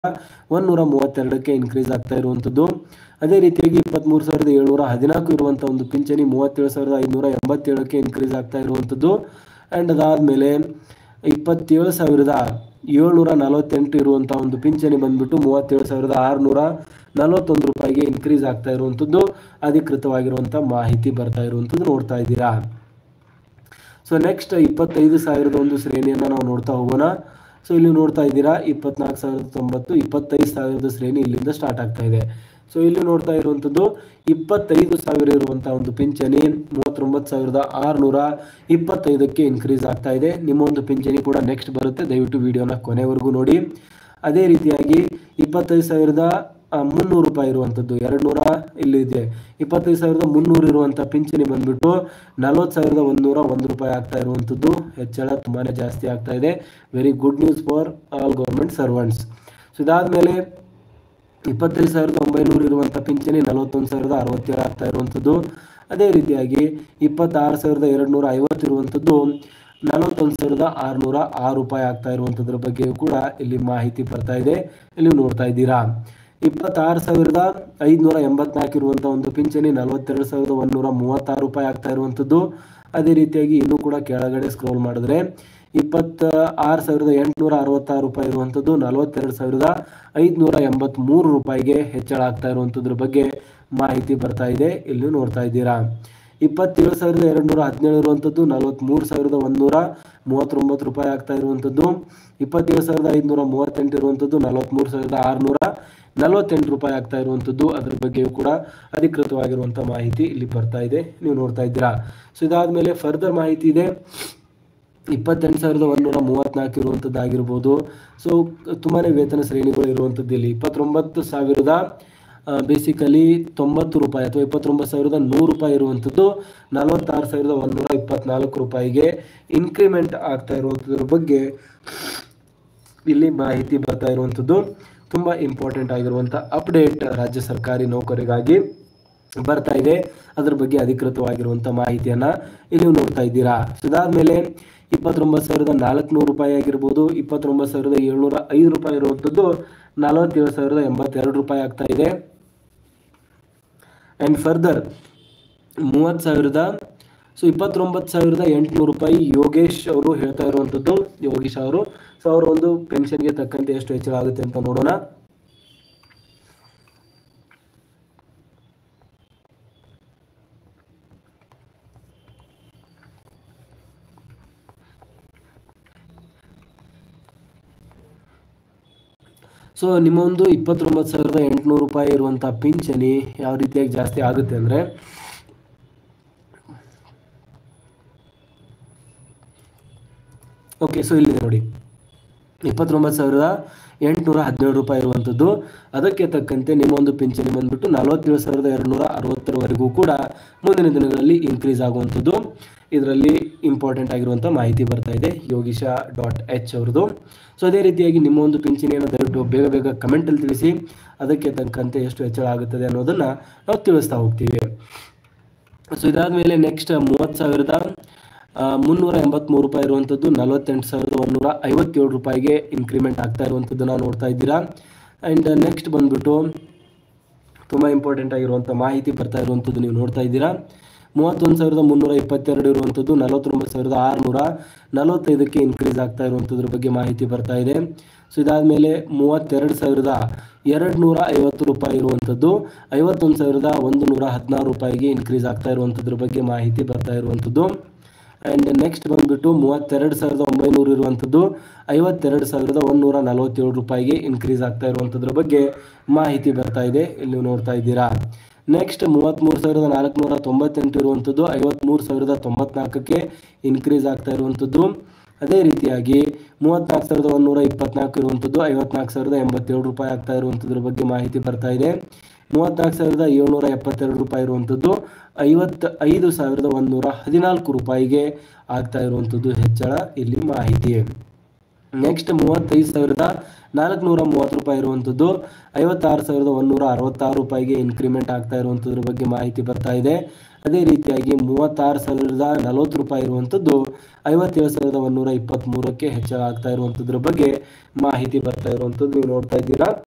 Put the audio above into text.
ಒಂದೂರ ಮೂವತ್ತೆರಡಕ್ಕೆ ಇನ್ಕ್ರೀಸ್ ಆಗ್ತಾ ಇರುವಂಥದ್ದು ಅದೇ ರೀತಿಯಾಗಿ ಇಪ್ಪತ್ತ್ಮೂರು ಸಾವಿರದ ಏಳ್ನೂರ ಹದಿನಾಲ್ಕು ಇರುವಂಥ ಒಂದು ಪಿಂಚಣಿ ಮೂವತ್ತೇಳು ಸಾವಿರದ ಐದುನೂರ ಎಂಬತ್ತೇಳಕ್ಕೆ ಇನ್ಕ್ರೀಸ್ ಆಗ್ತಾ ಇರುವಂಥದ್ದು ಆ್ಯಂಡ್ ಅದಾದಮೇಲೆ ಇಪ್ಪತ್ತೇಳು ಸಾವಿರದ ಏಳ್ನೂರ ನಲವತ್ತೆಂಟು ಇರುವಂಥ ಒಂದು ಪಿಂಚಣಿ ಬಂದ್ಬಿಟ್ಟು ಮೂವತ್ತೇಳು ಸಾವಿರದ ಆರುನೂರ ನಲವತ್ತೊಂದು ರೂಪಾಯಿಗೆ ಇನ್ಕ್ರೀಸ್ ಆಗ್ತಾ ಇರುವಂಥದ್ದು ಅಧಿಕೃತವಾಗಿರುವಂಥ ಮಾಹಿತಿ ಬರ್ತಾ ಇರುವಂಥದ್ದು ನೋಡ್ತಾ ಇದ್ದೀರಾ ಸೊ ನೆಕ್ಸ್ಟ್ ಇಪ್ಪತ್ತೈದು ಸಾವಿರದ ಒಂದು ಶ್ರೇಣಿಯನ್ನು ನಾವು ನೋಡ್ತಾ ಹೋಗೋಣ ಸೊ ಇಲ್ಲಿ ನೋಡ್ತಾ ಇದ್ದೀರಾ ಇಪ್ಪತ್ನಾಲ್ಕು ಸಾವಿರದ ತೊಂಬತ್ತು ಇಪ್ಪತ್ತೈದು ಸಾವಿರದ ಶ್ರೇಣಿ ಇಲ್ಲಿಂದ ಸ್ಟಾರ್ಟ್ ಆಗ್ತಾ ಇದೆ ಸೊ ಇಲ್ಲಿ ನೋಡ್ತಾ ಇರುವಂಥದ್ದು ಇಪ್ಪತ್ತೈದು ಸಾವಿರ ಇರುವಂಥ ಒಂದು ಪಿಂಚಣಿ ಮೂವತ್ತೊಂಬತ್ತು ಸಾವಿರದ ಆರುನೂರ ಇಪ್ಪತ್ತೈದಕ್ಕೆ ಇನ್ಕ್ರೀಸ್ ಆಗ್ತಾ ಇದೆ ನಿಮ್ಮ ಒಂದು ಪಿಂಚಣಿ ಕೂಡ ನೆಕ್ಸ್ಟ್ ಬರುತ್ತೆ ದಯವಿಟ್ಟು ವಿಡಿಯೋನ ಕೊನೆವರೆಗೂ ನೋಡಿ ಅದೇ ರೀತಿಯಾಗಿ ಇಪ್ಪತ್ತೈದು ಸಾವಿರದ ಆ, ಮುನ್ನೂರು ರೂಪಾಯಿ ಇರುವಂಥದ್ದು ಎರಡು ನೂರ ಇಲ್ಲಿದೆ ಇಪ್ಪತ್ತೈದು ಸಾವಿರದ ಮುನ್ನೂರು ಇರುವಂಥ ಪಿಂಚಣಿ ಬಂದ್ಬಿಟ್ಟು ನಲ್ವತ್ತು ಸಾವಿರದ ಒಂದೂರ ಒಂದು ರೂಪಾಯಿ ಆಗ್ತಾ ಇರುವಂಥದ್ದು ಹೆಚ್ಚಳ ತುಂಬಾ ಜಾಸ್ತಿ ಆಗ್ತಾ ಇದೆ very good news for all government servants so ಇದಾದಮೇಲೆ ಇಪ್ಪತ್ತೈದು ಸಾವಿರದ ಒಂಬೈನೂರು ಇರುವಂಥ ಪಿಂಚಣಿ ನಲವತ್ತೊಂದು ಸಾವಿರದ ಅರವತ್ತೇಳು ಆಗ್ತಾ ಇರುವಂಥದ್ದು ಅದೇ ರೀತಿಯಾಗಿ ಇಪ್ಪತ್ತಾರು ಸಾವಿರದ ಎರಡು ನೂರ ಐವತ್ತು ಇರುವಂಥದ್ದು ನಲವತ್ತೊಂದು ಸಾವಿರದ ಆರುನೂರ ಆರು ರೂಪಾಯಿ ಆಗ್ತಾ ಇರುವಂಥದ್ರ ಬಗ್ಗೆಯೂ ಕೂಡ ಇಲ್ಲಿ ಮಾಹಿತಿ ಬರ್ತಾ ಇದೆ ಇಲ್ಲಿ ನೋಡ್ತಾ ಇದ್ದೀರಾ ಇಪ್ಪತ್ತಾರು ಸಾವಿರದ ಐದುನೂರ ಎಂಬತ್ನಾಲ್ಕು ಇರುವಂಥ ಒಂದು ಪಿಂಚಣಿ ನಲವತ್ತೆರಡು ಸಾವಿರದ ಒಂದೂರ ಮೂವತ್ತಾರು ರೂಪಾಯಿ ಆಗ್ತಾ ಇರುವಂಥದ್ದು ಅದೇ ರೀತಿಯಾಗಿ ಇನ್ನೂ ಕೂಡ ಕೆಳಗಡೆ ಸ್ಕ್ರೋಲ್ ಮಾಡಿದ್ರೆ ಇಪ್ಪತ್ತ ಆರು ಸಾವಿರದ ಎಂಟುನೂರ ಅರವತ್ತಾರು ರೂಪಾಯಿ ಇರುವಂಥದ್ದು ನಲವತ್ತೆರಡು ಸಾವಿರದ ಐದುನೂರ ಎಂಬತ್ತ್ಮೂರು ರೂಪಾಯಿಗೆ ಹೆಚ್ಚಳ ಆಗ್ತಾ ಇರುವಂಥದ್ರ ಬಗ್ಗೆ ಮಾಹಿತಿ ಬರ್ತಾ ಇದೆ ಇಲ್ಲಿ ನೋಡ್ತಾ ಇದ್ದೀರಾ ಇಪ್ಪತ್ತೇಳು ಸಾವಿರದ ಎರಡು ನೂರ ಹದಿನೇಳು ಇರುವಂಥದ್ದು ನಲವತ್ತ್ಮೂರು ಸಾವಿರದ ಒಂದೂರ ಮೂವತ್ತೊಂಬತ್ತು ರೂಪಾಯಿ ಆಗ್ತಾ ಇರುವಂಥದ್ದು ಇಪ್ಪತ್ತೇಳು ಸಾವಿರದ ಐದುನೂರ ಮೂವತ್ತೆಂಟು ಇರುವಂಥದ್ದು ನಲವತ್ತ್ಮೂರು ಸಾವಿರದ ಆರುನೂರ ನಲವತ್ತೆಂಟು ರೂಪಾಯಿ ಆಗ್ತಾ ಇರುವಂಥದ್ದು ಅದ್ರ ಬಗ್ಗೆಯೂ ಕೂಡ ಅಧಿಕೃತವಾಗಿರುವಂಥ ಮಾಹಿತಿ ಇಲ್ಲಿ ಬರ್ತಾ ಇದೆ ನೀವು ನೋಡ್ತಾ ಇದ್ದೀರಾ ಸೊ ಇದಾದಮೇಲೆ ಫರ್ದರ್ ಮಾಹಿತಿ ಇದೆ ಇಪ್ಪತ್ತೆಂಟು ಸಾವಿರದ ಒಂದೂರ ಮೂವತ್ತ್ನಾಲ್ಕು ಇರುವಂಥದ್ದು ಆಗಿರ್ಬೋದು ಸೊ ತುಂಬಾ ವೇತನ ಶ್ರೇಣಿಗಳು ಇರುವಂಥದ್ದು ಇಲ್ಲಿ ಇಪ್ಪತ್ತೊಂಬತ್ತು ಸಾವಿರದ ಬೇಸಿಕಲಿ ತೊಂಬತ್ತು ರೂಪಾಯಿ ಅಥವಾ ಇಪ್ಪತ್ತೊಂಬತ್ತು ಸಾವಿರದ ನೂರು ರೂಪಾಯಿ ಇರುವಂಥದ್ದು ನಲವತ್ತಾರು ಸಾವಿರದ ಒಂದೂರ ಇಪ್ಪತ್ನಾಲ್ಕು ರೂಪಾಯಿಗೆ ಇನ್ಕ್ರಿಮೆಂಟ್ ಆಗ್ತಾ ಇರುವಂಥದ್ರ ಬಗ್ಗೆ ಇಲ್ಲಿ ಮಾಹಿತಿ ಬರ್ತಾ ಇರುವಂಥದ್ದು ತುಂಬ ಇಂಪಾರ್ಟೆಂಟ್ ಆಗಿರುವಂಥ ಅಪ್ಡೇಟ್ ರಾಜ್ಯ ಸರ್ಕಾರಿ ನೌಕರಿಗಾಗಿ ಬರ್ತಾ ಇದೆ ಅದ್ರ ಬಗ್ಗೆ ಅಧಿಕೃತವಾಗಿರುವಂಥ ಮಾಹಿತಿಯನ್ನು ಇಲ್ಲಿ ನೀವು ನೋಡ್ತಾ ಇದ್ದೀರಾ ಸೊ ಇದಾದಮೇಲೆ ಇಪ್ಪತ್ತೊಂಬತ್ತು ಸಾವಿರದ ನಾಲ್ಕುನೂರು ರೂಪಾಯಿ ಆಗಿರ್ಬೋದು ಇಪ್ಪತ್ತೊಂಬತ್ತು ಸಾವಿರದ ಏಳ್ನೂರ ಐದು ರೂಪಾಯಿ ಇರುವಂಥದ್ದು ನಲವತ್ತೇಳು ಸಾವಿರದ ಎಂಬತ್ತೆರಡು ರೂಪಾಯಿ ಆಗ್ತಾ ಇದೆ ಆ್ಯಂಡ್ ಫರ್ದರ್ ಮೂವತ್ತು ಸಾವಿರದ ಸೊ ಇಪ್ಪತ್ತೊಂಬತ್ತು ಸಾವಿರದ ಎಂಟುನೂರು ರೂಪಾಯಿ ಯೋಗೇಶ್ ಅವರು ಹೇಳ್ತಾ ಇರುವಂಥದ್ದು ಯೋಗೇಶ್ ಅವರು ಸೊ ಅವರ ಒಂದು ಪೆನ್ಷನ್ಗೆ ತಕ್ಕಂತೆ ಎಷ್ಟು ಹೆಚ್ಚಳ ಆಗುತ್ತೆ ಅಂತ ನೋಡೋಣ ಸೊ ನಿಮ್ಮ ಒಂದು ಇಪ್ಪತ್ತೊಂಬತ್ತು ಸಾವಿರದ ಎಂಟುನೂರು ರೂಪಾಯಿ ಇರುವಂಥ ಪಿಂಚಣಿ ಯಾವ ರೀತಿಯಾಗಿ ಜಾಸ್ತಿ ಆಗುತ್ತೆ ಅಂದರೆ ಓಕೆ ಸೊ ಇಲ್ಲಿದೆ ನೋಡಿ ಇಪ್ಪತ್ತೊಂಬತ್ತು ಸಾವಿರದ ಎಂಟುನೂರ ಹದಿನೇಳು ರೂಪಾಯಿ ಇರುವಂಥದ್ದು ಅದಕ್ಕೆ ತಕ್ಕಂತೆ ನಿಮ್ಮ ಒಂದು ಪಿಂಚಣಿ ಬಂದ್ಬಿಟ್ಟು ನಲವತ್ತೇಳು ಸಾವಿರದ ಎರಡುನೂರ ಅರವತ್ತರವರೆಗೂ ಕೂಡ ಮುಂದಿನ ದಿನಗಳಲ್ಲಿ ಇನ್ಕ್ರೀಸ್ ಆಗುವಂಥದ್ದು ಇದರಲ್ಲಿ ಇಂಪಾರ್ಟೆಂಟ್ ಆಗಿರುವಂಥ ಮಾಹಿತಿ ಬರ್ತಾ ಇದೆ ಯೋಗೀಶ ಡಾಟ್ ಎಚ್ ಅವ್ರದ್ದು ಸೊ ಅದೇ ರೀತಿಯಾಗಿ ನಿಮ್ಮ ಒಂದು ಪಿಂಚಣಿಯನ್ನು ದಯವಿಟ್ಟು ಬೇಗ ಬೇಗ ಕಮೆಂಟಲ್ಲಿ ತಿಳಿಸಿ ಅದಕ್ಕೆ ತಕ್ಕಂತೆ ಎಷ್ಟು ಹೆಚ್ಚಳ ಆಗುತ್ತದೆ ಅನ್ನೋದನ್ನು ನಾವು ತಿಳಿಸ್ತಾ ಹೋಗ್ತೀವಿ ಸೊ ಇದಾದಮೇಲೆ ನೆಕ್ಸ್ಟ್ ಮೂವತ್ತು ಸಾವಿರದ ಆ, ಮುನ್ನೂರ ಎಂಬತ್ತ್ಮೂರು ರೂಪಾಯಿ ಇರುವಂಥದ್ದು ನಲವತ್ತೆಂಟು ಸಾವಿರದ ಒಂದೂರ ಐವತ್ತೇಳು ರೂಪಾಯಿಗೆ ಇನ್ಕ್ರಿಮೆಂಟ್ ಆಗ್ತಾ ಇರುವಂಥದ್ದನ್ನು ನೋಡ್ತಾ ಇದ್ದೀರಾ ಆ್ಯಂಡ್ ನೆಕ್ಸ್ಟ್ ಬಂದ್ಬಿಟ್ಟು ತುಂಬ ಇಂಪಾರ್ಟೆಂಟ್ ಆಗಿರುವಂಥ ಮಾಹಿತಿ ಬರ್ತಾ ಇರುವಂಥದ್ದು ನೀವು ನೋಡ್ತಾ ಇದ್ದೀರಾ ಮೂವತ್ತೊಂದು ಸಾವಿರದ ಮುನ್ನೂರ ಇಪ್ಪತ್ತೆರಡು ಇರುವಂಥದ್ದು ನಲವತ್ತೊಂಬತ್ತು ಸಾವಿರದ ಆರುನೂರ ನಲವತ್ತೈದಕ್ಕೆ ಇನ್ಕ್ರೀಸ್ ಆಗ್ತಾ ಇರುವಂಥದ್ರ ಬಗ್ಗೆ ಮಾಹಿತಿ ಬರ್ತಾ ಇದೆ ಸೊ ಇದಾದಮೇಲೆ ಮೂವತ್ತೆರಡು ಸಾವಿರದ ಎರಡು ನೂರ ಐವತ್ತು ರೂಪಾಯಿ ಇರುವಂಥದ್ದು ಐವತ್ತೊಂದು ಸಾವಿರದ ಒಂದು ನೂರ ಹದಿನಾರು ರೂಪಾಯಿಗೆ ಇನ್ಕ್ರೀಸ್ ಆಗ್ತಾ ಇರುವಂಥದ್ರ ಬಗ್ಗೆ ಮಾಹಿತಿ ಬರ್ತಾ ಇರುವಂಥದ್ದು ಆ್ಯಂಡ್ ನೆಕ್ಸ್ಟ್ ಬಂದುಬಿಟ್ಟು ಮೂವತ್ತೆರಡು ಸಾವಿರದ ಒಂಬೈನೂರು ಇರುವಂಥದ್ದು ಐವತ್ತೆರಡು ಸಾವಿರದ ಒಂದೂರ ನಲವತ್ತೇಳು ರೂಪಾಯಿಗೆ ಇನ್ಕ್ರೀಸ್ ಆಗ್ತಾ ಇರುವಂಥದ್ರ ಬಗ್ಗೆ ಮಾಹಿತಿ ಬರ್ತಾ ಇದೆ ಇಲ್ಲಿ ನೀವು ನೋಡ್ತಾ ಇದ್ದೀರಾ ನೆಕ್ಸ್ಟ್ ಮೂವತ್ತ್ಮೂರು ಸಾವಿರದ ನಾಲ್ಕುನೂರ ತೊಂಬತ್ತೆಂಟು ಇರುವಂಥದ್ದು ಐವತ್ತ್ಮೂರು ಸಾವಿರದ ತೊಂಬತ್ನಾಲ್ಕಕ್ಕೆ ಇನ್ಕ್ರೀಸ್ ಆಗ್ತಾ ಇರುವಂಥದ್ದು ಅದೇ ರೀತಿಯಾಗಿ ಮೂವತ್ತ್ನಾಲ್ಕು ಸಾವಿರದ ಒಂದೂರ ಇಪ್ಪತ್ನಾಲ್ಕು ಇರುವಂಥದ್ದು ಐವತ್ನಾಲ್ಕು ಸಾವಿರದ ಎಂಬತ್ತೇಳು ರೂಪಾಯಿ ಆಗ್ತಾ ಇರುವಂಥದ್ರ ಬಗ್ಗೆ ಮಾಹಿತಿ ಬರ್ತಾ ಇದೆ ಮೂವತ್ತ್ನಾಲ್ಕು ಸಾವಿರದ ಏಳ್ನೂರ ಎಪ್ಪತ್ತೆರಡು ರೂಪಾಯಿ ಇರುವಂಥದ್ದು ಐವತ್ತ ಐದು ಸಾವಿರದ ಒಂದೂರ ಹದಿನಾಲ್ಕು ರೂಪಾಯಿಗೆ ಆಗ್ತಾ ಇರುವಂಥದ್ದು ಹೆಚ್ಚಳ ಇಲ್ಲಿ ಮಾಹಿತಿ ನೆಕ್ಸ್ಟ್ ಮೂವತ್ತೈದು ಸಾವಿರದ ನಾಲ್ಕುನೂರ ಮೂವತ್ತು ರೂಪಾಯಿ ಇರುವಂಥದ್ದು ಐವತ್ತಾರು ಸಾವಿರದ ಒಂದೂರ ಅರವತ್ತಾರು ರೂಪಾಯಿಗೆ ಇನ್ಕ್ರಿಮೆಂಟ್ ಆಗ್ತಾ ಇರುವಂಥದ್ರ ಬಗ್ಗೆ ಮಾಹಿತಿ ಬರ್ತಾ ಇದೆ ಅದೇ ರೀತಿಯಾಗಿ ಮೂವತ್ತಾರು ಸಾವಿರದ ನಲವತ್ತು ರೂಪಾಯಿ ಇರುವಂಥದ್ದು ಐವತ್ತೇಳು ಸಾವಿರದ ಒಂದೂರ ಇಪ್ಪತ್ತ್ಮೂರಕ್ಕೆ ಹೆಚ್ಚಳ ಆಗ್ತಾ ಇರುವಂಥದ್ರ ಬಗ್ಗೆ ಮಾಹಿತಿ ಬರ್ತಾ ಇರುವಂಥದ್ದು ನೀವು ನೋಡ್ತಾ ಇದ್ದೀರಾ